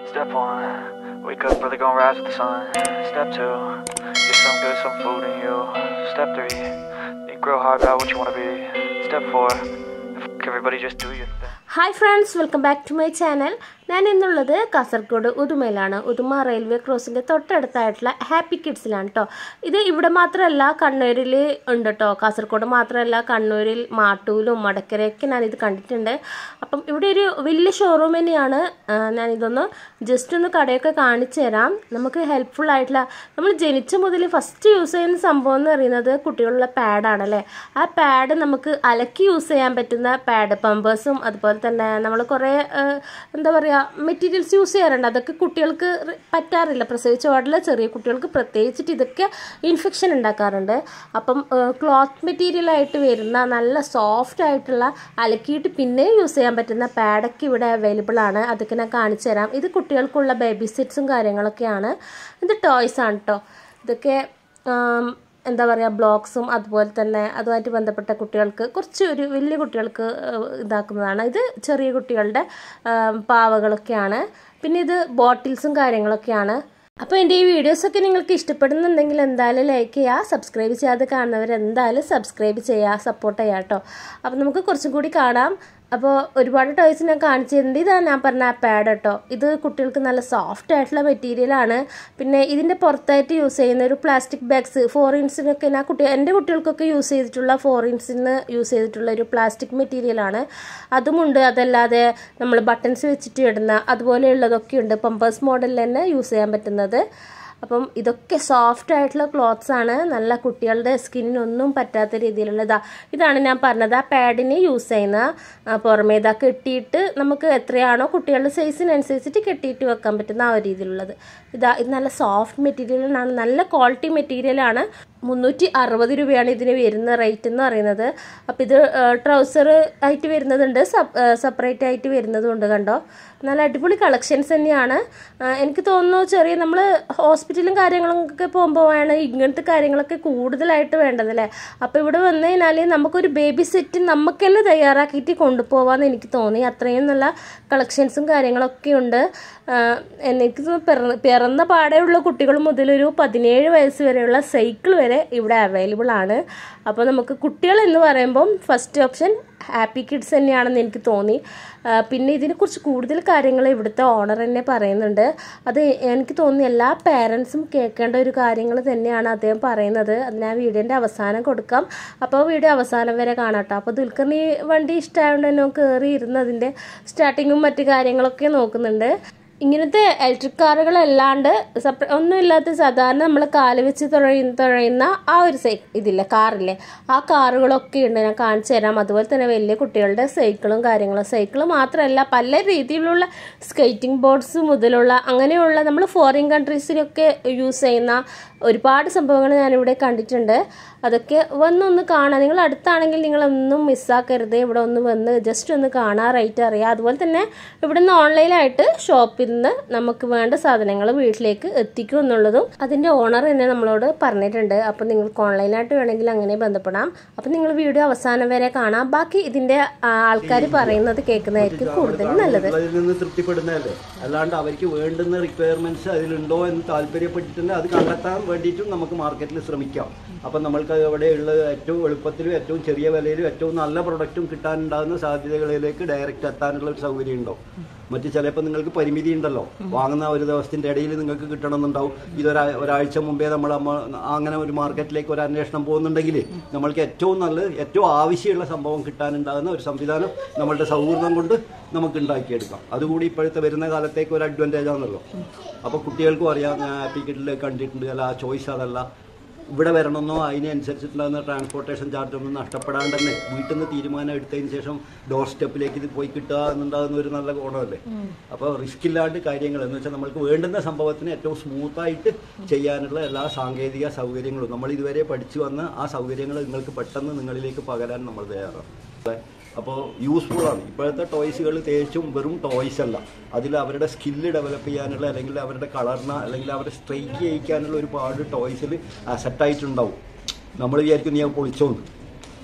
Step one, wake up, brother, gonna rise with the sun. Step two, get some good, some food in you. Step three, think real hard about what you wanna be. Step four, fuck everybody, just do your thing. Hi friends welcome back to my channel ഞാൻ ഇന്നുള്ളത് കാസർഗോഡ് ഉദുമയിലാണ് Uduma railway ക്രോസിൻ്റെ തൊട്ടടുത്തായിട്ടുള്ള happy കിഡ്സിലാണ് കേട്ടോ ഇത് ഇവിടെ മാത്രമല്ല കണ്ണൂരിൽ ഉണ്ട് കേട്ടോ കാസർഗോഡ് മാത്രമല്ല കണ്ണൂരിൽ മാട്ടൂലും മടക്കരയൊക്കെ ഞാനിത് കണ്ടിട്ടുണ്ട് അപ്പം ഇവിടെ ഒരു വലിയ ഷോറൂം തന്നെയാണ് ആ, ഞാനിതൊന്ന് ജസ്റ്റ് ഒന്ന് കടയൊക്കെ കാണിച്ചു തരാം നമുക്ക് ഹെൽപ്ഫുൾ ആയിട്ടുള്ള നമ്മൾ ജനിച്ച മുതൽ ഫസ്റ്റ് യൂസ് ചെയ്യുന്ന സംഭവം എന്ന് പറയുന്നത് കുട്ടികളുടെ പാഡാണ് അല്ലേ ആ പാഡ് നമുക്ക് അലക്കി യൂസ് ചെയ്യാൻ പറ്റുന്ന പാഡ് പമ്പേഴ്സും അതുപോലെ തന്നെ നമ്മൾ കുറേ ഏഹ്, എന്താ പറയുക മെറ്റീരിയൽസ് യൂസ് ചെയ്യാറുണ്ട് അതൊക്കെ കുട്ടികൾക്ക് റി- പറ്റാറില്ല പ്രസവിച്ച പാടില്ല ചെറിയ കുട്ടികൾക്ക് പ്രത്യേകിച്ചിട്ട് ഇതൊക്കെ ഇൻഫെക്ഷൻ ഉണ്ടാക്കാറുണ്ട് അപ്പം ക്ലോത്ത് മെറ്റീരിയൽ ആയിട്ട് വരുന്ന നല്ല സോഫ്റ്റ് ആയിട്ടുള്ള അലക്കിയിട്ട് പിന്നെ യൂസ് ചെയ്യാൻ പറ്റുന്ന പാഡൊക്കെ ഇവിടെ അവൈലബിൾ ആണ് അതൊക്കെ ഞാൻ കാണിച്ചു തരാം ഇത് കുട്ടികൾക്കുള്ള ബേബി സെറ്റ്സും കാര്യങ്ങളൊക്കെയാണ് ഇത് ടോയ്സ് ആണ് കേട്ടോ ഇതൊക്കെ ആം, എന്താ പറയുക ബ്ലോക്സും അതുപോലെ തന്നെ അതുമായിട്ട് ബന്ധപ്പെട്ട കുട്ടികൾക്ക് കുറച്ച് ഒരു വലിയ കുട്ടികൾക്ക് ഏഹ്, ഇതാക്കുന്നതാണ് ഇത് ചെറിയ കുട്ടികളുടെ ആം, പാവകളൊക്കെയാണ് പിന്നെ ഇത് ബോട്ടിൽസും കാര്യങ്ങളൊക്കെയാണ് അപ്പോൾ എൻ്റെ ഈ വീഡിയോസൊക്കെ നിങ്ങൾക്ക് ഇഷ്ടപ്പെടുന്നുണ്ടെങ്കിൽ എന്തായാലും ലൈക്ക് ചെയ്യുക സബ്സ്ക്രൈബ് ചെയ്യാതെ കാണുന്നവർ എന്തായാലും സബ്സ്ക്രൈബ് ചെയ്യുക സപ്പോർട്ട് ചെയ്യുക കേട്ടോ അപ്പോൾ നമുക്ക് കുറച്ചും കൂടി കാണാം അപ്പോൾ ഒരുപാട് ടോയ്സ് ഞാൻ കാണിച്ചു തരുന്നുണ്ട് ഇതാണ് ഞാൻ പറഞ്ഞ ആ പാഡ് കേട്ടോ ഇത് കുട്ടികൾക്ക് നല്ല സോഫ്റ്റ് ആയിട്ടുള്ള മെറ്റീരിയലാണ് പിന്നെ ഇതിൻ്റെ പുറത്തായിട്ട് യൂസ് ചെയ്യുന്ന ഒരു പ്ലാസ്റ്റിക് ബാഗ്സ് ഫോർ ഇഞ്ചിനൊക്കെ ഞാൻ കുട്ടി എൻ്റെ കുട്ടികൾക്കൊക്കെ യൂസ് ചെയ്തിട്ടുള്ള ഫോർ ഇഞ്ചിന് യൂസ് ചെയ്തിട്ടുള്ള ഒരു പ്ലാസ്റ്റിക് മെറ്റീരിയലാണ് അതുമുണ്ട് അതല്ലാതെ നമ്മൾ ബട്ടൺസ് വെച്ചിട്ട് ഇടുന്ന അതുപോലെയുള്ളതൊക്കെ ഉണ്ട് പമ്പേഴ്സ് മോഡലിൽ തന്നെ യൂസ് ചെയ്യാൻ പറ്റുന്നത് അപ്പം ഇതൊക്കെ സോഫ്റ്റ് ആയിട്ടുള്ള ക്ലോത്ത്സ് ആണ് നല്ല കുട്ടികളുടെ സ്കിന്നിനൊന്നും പറ്റാത്ത രീതിയിലുള്ള ഇതാ ഇതാണ് ഞാൻ പറഞ്ഞത് ആ പാഡിന് യൂസ് ചെയ്യുന്ന ആ, പുറമേ ഇതാ കെട്ടിയിട്ട് നമുക്ക് എത്രയാണോ കുട്ടികളുടെ സൈസിനനുസരിച്ചിട്ട് കെട്ടിയിട്ട് വെക്കാൻ പറ്റുന്ന ആ ഒരു രീതിയിലുള്ളത് ഇതാ ഇത് നല്ല സോഫ്റ്റ് മെറ്റീരിയലാണ് നല്ല ക്വാളിറ്റി മെറ്റീരിയലാണ് മുന്നൂറ്റി അറുപത് രൂപയാണ് ഇതിന് വരുന്ന റേറ്റ് എന്ന് പറയുന്നത് അപ്പോൾ ഇത് ട്രൗസർ ആയിട്ട് വരുന്നതുണ്ട് സെപ്പറേറ്റ് ആയിട്ട് വരുന്നതുണ്ട് കണ്ടോ നല്ല അടിപൊളി കളക്ഷൻസ് തന്നെയാണ് ആ, എനിക്ക് തോന്നുന്നു ചെറിയ നമ്മൾ ഹോസ്പിറ്റലും കാര്യങ്ങളൊക്കെ പോകുമ്പോഴാണ് ഇങ്ങനത്തെ കാര്യങ്ങളൊക്കെ കൂടുതലായിട്ട് വേണ്ടത് അല്ലേ അപ്പോൾ ഇവിടെ വന്നു കഴിഞ്ഞാൽ നമുക്കൊരു ബേബി സെറ്റ് നമുക്ക് തന്നെ തയ്യാറാക്കിയിട്ട് കൊണ്ടുപോകാമെന്ന് എനിക്ക് തോന്നി അത്രയും നല്ല കളക്ഷൻസും കാര്യങ്ങളൊക്കെ ഉണ്ട് ആ, എനിക്ക് തോന്നുന്നു പിറന്ന പിറന്ന പാടെയുള്ള കുട്ടികൾ മുതൽ ഒരു പതിനേഴ് വയസ്സ് വരെയുള്ള സൈക്കിൾ വരെ ഇവിടെ അവൈലബിൾ ആണ് അപ്പോൾ നമുക്ക് കുട്ടികൾ എന്ന് പറയുമ്പം ഫസ്റ്റ് ഓപ്ഷൻ ഹാപ്പി കിഡ്സ് തന്നെയാണെന്ന് എനിക്ക് തോന്നി ആ, പിന്നെ ഇതിനെക്കുറിച്ച് കൂടുതൽ കാര്യങ്ങൾ ഇവിടുത്തെ ഓണർ തന്നെ പറയുന്നുണ്ട് അത് എനിക്ക് തോന്നി എല്ലാ പേരൻസും കേൾക്കേണ്ട ഒരു കാര്യങ്ങൾ തന്നെയാണ് അദ്ദേഹം പറയുന്നത് അത് ഞാൻ വീഡിയോൻ്റെ അവസാനം കൊടുക്കാം അപ്പോൾ വീഡിയോ അവസാനം വരെ കാണാം കേട്ടോ അപ്പോൾ ദുൽഖറിന് ഈ വണ്ടി ഇഷ്ടമായതുകൊണ്ട് തന്നെ കയറി ഇരുന്ന് അതിൻ്റെ സ്റ്റാർട്ടിങ്ങും മറ്റു കാര്യങ്ങളൊക്കെ നോക്കുന്നുണ്ട് ഇങ്ങനത്തെ ഇലക്ട്രിക് കാറുകളല്ലാണ്ട് സെപ്പറേ ഒന്നുമില്ലാത്ത സാധാരണ നമ്മൾ കാല് വെച്ച് തുഴയുന്ന തുഴയുന്ന ആ ഒരു സൈ ഇതില്ലേ കാറില്ലേ ആ കാറുകളൊക്കെ ഉണ്ട് ഞാൻ കാണിച്ചു തരാം അതുപോലെ തന്നെ വലിയ കുട്ടികളുടെ സൈക്കിളും കാര്യങ്ങളും സൈക്കിൾ മാത്രമല്ല പല രീതിയിലുള്ള സ്കേറ്റിംഗ് ബോർഡ്സ് മുതലുള്ള അങ്ങനെയുള്ള നമ്മൾ ഫോറിൻ കൺട്രീസിലൊക്കെ യൂസ് ചെയ്യുന്ന ഒരുപാട് സംഭവങ്ങൾ ഞാനിവിടെ കണ്ടിട്ടുണ്ട് അതൊക്കെ വന്നൊന്ന് കാണാം നിങ്ങൾ അടുത്താണെങ്കിൽ നിങ്ങളൊന്നും മിസ്സാക്കരുത് ഇവിടെ ഒന്ന് വന്ന് ജസ്റ്റ് ഒന്ന് കാണാൻ റേറ്റ് അറിയാം അതുപോലെ തന്നെ ഇവിടെ നിന്ന് ഓൺലൈനായിട്ട് ഷോപ്പിൽ നിന്ന് നമുക്ക് വേണ്ട സാധനങ്ങൾ വീട്ടിലേക്ക് എത്തിക്കും എന്നുള്ളതും അതിൻ്റെ ഓണർ തന്നെ നമ്മളോട് പറഞ്ഞിട്ടുണ്ട് അപ്പോൾ നിങ്ങൾക്ക് ഓൺലൈനായിട്ട് വേണമെങ്കിൽ അങ്ങനെ ബന്ധപ്പെടാം അപ്പോൾ നിങ്ങൾ വീഡിയോ അവസാനം വരെ കാണാം ബാക്കി ഇതിൻ്റെ ആൾക്കാർ പറയുന്നത് കേൾക്കുന്നതായിരിക്കും കൂടുതൽ നല്ലത് അതിൽ നിന്ന് തൃപ്തിപ്പെടുന്നതല്ലേ അല്ലാണ്ട് അവർക്ക് വേണ്ടുന്ന റിക്വയർമെന്റ്സ് അതിലുണ്ടോ എന്ന് താല്പര്യപ്പെട്ടിട്ടുണ്ട് അത് കണ്ടെത്താൻ വേണ്ടിയിട്ടും നമുക്ക് മാർക്കറ്റിൽ ശ്രമിക്കാം അപ്പം നമ്മൾക്ക് അവിടെയുള്ള ഏറ്റവും എളുപ്പത്തിലും ഏറ്റവും ചെറിയ വിലയിലും ഏറ്റവും നല്ല പ്രൊഡക്റ്റും കിട്ടാനുണ്ടാകുന്ന സാധ്യതകളിലേക്ക് ഡയറക്റ്റ് എത്താനുള്ള ഒരു സൗകര്യം ഉണ്ടോ മറ്റ് ചിലപ്പോൾ നിങ്ങൾക്ക് പരിമിതി ഉണ്ടല്ലോ വാങ്ങുന്ന ഒരു ദിവസത്തിന്റെ ഇടയിൽ നിങ്ങൾക്ക് കിട്ടണമെന്നുണ്ടാവും ഇതൊരാ ഒരാഴ്ച മുമ്പേ നമ്മൾ അമ്മ- അങ്ങനെ ഒരു മാർക്കറ്റിലേക്ക് ഒരു അന്വേഷണം പോകുന്നുണ്ടെങ്കിൽ നമ്മൾക്ക് ഏറ്റവും നല്ലത് ഏറ്റവും ആവശ്യമുള്ള സംഭവം കിട്ടാനുണ്ടാകുന്ന ഒരു സംവിധാനം നമ്മളുടെ സൗഹൃദം കൊണ്ട് നമുക്ക് ഉണ്ടാക്കിയെടുക്കാം അതുകൂടി ഇപ്പോഴത്തെ വരുന്ന കാലത്തേക്ക് ഒരു അഡ്വാൻറ്റേജ് ആണല്ലോ അപ്പോൾ കുട്ടികൾക്കും അറിയാം ഞാൻ ഹാപ്പി കിഡിൽ കണ്ടിട്ടുണ്ട് അല്ല ആ ചോയ്സ് അതല്ല ഇവിടെ വരണമെന്നോ അതിനനുസരിച്ചിട്ടുണ്ടാകുന്ന ട്രാൻസ്പോർട്ടേഷൻ ചാർജ് ഒന്നും നഷ്ടപ്പെടാണ്ട് തന്നെ വീട്ടിൽ നിന്ന് തീരുമാനം എടുത്തതിന് ശേഷം ഡോർ സ്റ്റെപ്പിലേക്ക് ഇത് പോയി കിട്ടുക എന്നുണ്ടാകുന്ന ഒരു നല്ല ഗുണമല്ലേ അപ്പോൾ റിസ്ക് ഇല്ലാണ്ട് കാര്യങ്ങൾ എന്ന് വെച്ചാൽ നമ്മൾക്ക് വേണ്ടുന്ന സംഭവത്തിന് ഏറ്റവും സ്മൂത്തായിട്ട് ചെയ്യാനുള്ള എല്ലാ സാങ്കേതിക സൗകര്യങ്ങളും നമ്മൾ ഇതുവരെ പഠിച്ചു വന്ന ആ സൗകര്യങ്ങൾ നിങ്ങൾക്ക് പെട്ടെന്ന് നിങ്ങളിലേക്ക് പകരാൻ നമ്മൾ തയ്യാറാണ് അപ്പോൾ യൂസ്ഫുൾ ആണ് ഇപ്പോഴത്തെ ടോയ്സുകൾ തേച്ചും വെറും ടോയ്സ് അല്ല അതിൽ അവരുടെ സ്കില്ല് ഡെവലപ്പ് ചെയ്യാനുള്ള അല്ലെങ്കിൽ അവരുടെ കളറിന അല്ലെങ്കിൽ അവരെ സ്ട്രൈക്ക് ചെയ്യിക്കാനുള്ള ഒരുപാട് ടോയ്സിൽ സെറ്റായിട്ടുണ്ടാവും നമ്മൾ വിചാരിക്കും നീ അത് പൊളിച്ചോന്ന്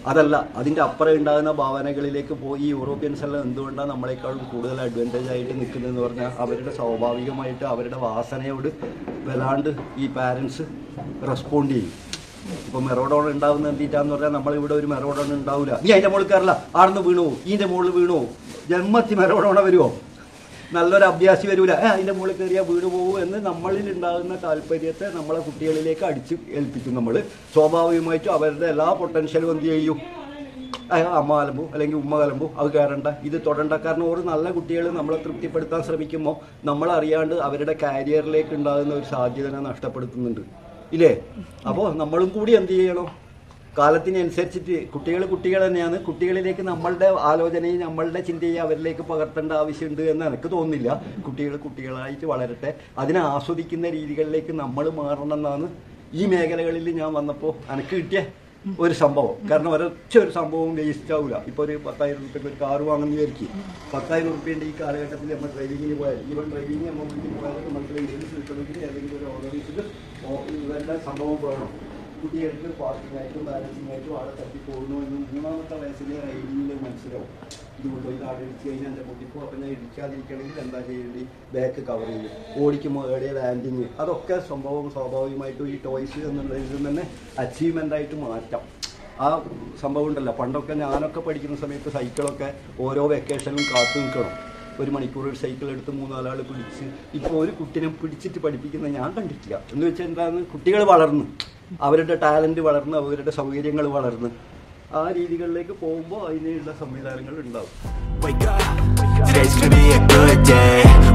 അതല്ല അതിൻ്റെ അപ്പുറം ഉണ്ടാകുന്ന ഭാവനകളിലേക്ക് പോയി ഈ യൂറോപ്യൻസ് എല്ലാം എന്തുകൊണ്ടാണ് നമ്മളെക്കാളും കൂടുതൽ അഡ്വാൻറ്റേജ് ആയിട്ട് നിൽക്കുന്നതെന്ന് പറഞ്ഞാൽ അവരുടെ സ്വാഭാവികമായിട്ട് അവരുടെ വാസനയോട് വല്ലാണ്ട് ഈ പാരൻസ് റെസ്പോണ്ട് ചെയ്യും ഇപ്പൊ മെറോഡോൺ ഉണ്ടാവുന്ന എന്തിട്ടാന്ന് പറഞ്ഞാൽ നമ്മളിവിടെ ഒരു മെറോഡോൺ ഉണ്ടാവില്ല നീ അതിന്റെ മുകളിൽ കയറില്ല ആടുന്ന് വീണു ഇതിന്റെ മുകളിൽ വീണു ജന്മത്തി മെറോഡോണ വരുമോ നല്ലൊരു അഭ്യാസി വരൂല ഏ അതിന്റെ മുകളിൽ കയറിയാൽ വീണു പോകും എന്ന് നമ്മളിൽ ഉണ്ടാകുന്ന താല്പര്യത്തെ നമ്മളെ കുട്ടികളിലേക്ക് അടിച്ച് ഏൽപ്പിക്കും നമ്മൾ സ്വാഭാവികമായിട്ടും അവരുടെ എല്ലാ പൊട്ടൻഷ്യലും എന്ത് ചെയ്യും ആ, അമ്മ കലമ്പു അല്ലെങ്കിൽ ഉമ്മ കലമ്പു അത് കയറണ്ട ഇത് തൊടണ്ട കാരണം ഒരു നല്ല കുട്ടികൾ നമ്മളെ തൃപ്തിപ്പെടുത്താൻ ശ്രമിക്കുമ്പോൾ നമ്മൾ അറിയാണ്ട് അവരുടെ കാരിയറിലേക്ക് ഉണ്ടാകുന്ന ഒരു സാധ്യതനെ നഷ്ടപ്പെടുത്തുന്നുണ്ട് ഇല്ലേ അപ്പോൾ നമ്മളും കൂടി എന്ത് ചെയ്യണം കാലത്തിനനുസരിച്ചിട്ട് കുട്ടികൾ കുട്ടികൾ തന്നെയാണ് കുട്ടികളിലേക്ക് നമ്മളുടെ ആലോചനയും നമ്മളുടെ ചിന്തയും അവരിലേക്ക് പകർത്തേണ്ട ആവശ്യമുണ്ട് എന്ന് എനിക്ക് തോന്നുന്നില്ല കുട്ടികൾ കുട്ടികളായിട്ട് വളരട്ടെ അതിനെ ആസ്വദിക്കുന്ന രീതികളിലേക്ക് നമ്മൾ മാറണം എന്നാണ് ഈ മേഖലകളിൽ ഞാൻ വന്നപ്പോൾ എനിക്ക് കിട്ടിയ ഒരു സംഭവം കാരണം ഒരൊറ്റ ഒരു സംഭവം വേസ്റ്റ് ആവില്ല ഇപ്പോൾ ഒരു പത്തായിരം റുപ്യക്ക് ഒരു കാറ് വാങ്ങുന്ന വിചാരിക്കും പത്തായിരം റുപ്യൻ്റെ ഈ കാലഘട്ടത്തിൽ നമ്മൾ ഡ്രൈവിങ്ങിന് പോയാൽ ഈവൻ ഡ്രൈവിങ് നമ്മൾ വീട്ടിൽ പോയാൽ നമുക്ക് ലൈസൻസ് കിട്ടണമെങ്കിൽ ഏതെങ്കിലും ഒരു ഓർഡറിൽ ഇവരുടെ സംഭവം വേണം കുട്ടികൾക്ക് പാർക്കിംഗ് ആയിട്ടും ബാലൻസിംഗ് ആയിട്ടും ആളെ തട്ടി പോകുന്നു എന്ന് മൂന്നാമത്തെ വയസ്സിലെ റൈഡിങ്ങിൽ മനസ്സിലാവും ഇത് കൊണ്ടുപോയി ആടെ ഇടിച്ച് കഴിഞ്ഞാൽ എൻ്റെ പൊട്ടിപ്പോ അപ്പം ഞാൻ ഇടിക്കാതിരിക്കണമെങ്കിൽ എന്താ ചെയ്യേണ്ടി ബാക്ക് കവർ ചെയ്യും ഓടിക്കുമ്പോൾ ഏടിയ ലാൻഡിങ് അതൊക്കെ സംഭവം സ്വാഭാവികമായിട്ടും ഈ ടോയ്സ് എന്നുള്ള ഇതിൽ തന്നെ അച്ചീവ്മെൻ്റ് ആയിട്ട് മാറ്റാം ആ സംഭവം ഉണ്ടല്ലോ പണ്ടൊക്കെ ഞാനൊക്കെ പഠിക്കുന്ന സമയത്ത് സൈക്കിളൊക്കെ ഓരോ വെക്കേഷനിലും കാത്തു നിൽക്കണം ഒരു മണിക്കൂർ ഒരു സൈക്കിൾ എടുത്ത് മൂന്നാലാൾ പിടിച്ച് ഇപ്പോൾ ഒരു കുട്ടിനെ പിടിച്ചിട്ട് പഠിപ്പിക്കുന്ന ഞാൻ കണ്ടിട്ടില്ല എന്ന് വെച്ചാൽ എന്താണ് കുട്ടികൾ വളർന്നു അവരുടെ ടാലൻറ്റ് വളർന്ന് അവരുടെ സൗകര്യങ്ങൾ വളർന്ന് ആ രീതികളിലേക്ക് പോകുമ്പോൾ അതിനുള്ള സംവിധാനങ്ങൾ ഉണ്ടാവും Wake up, today's gonna be a good day.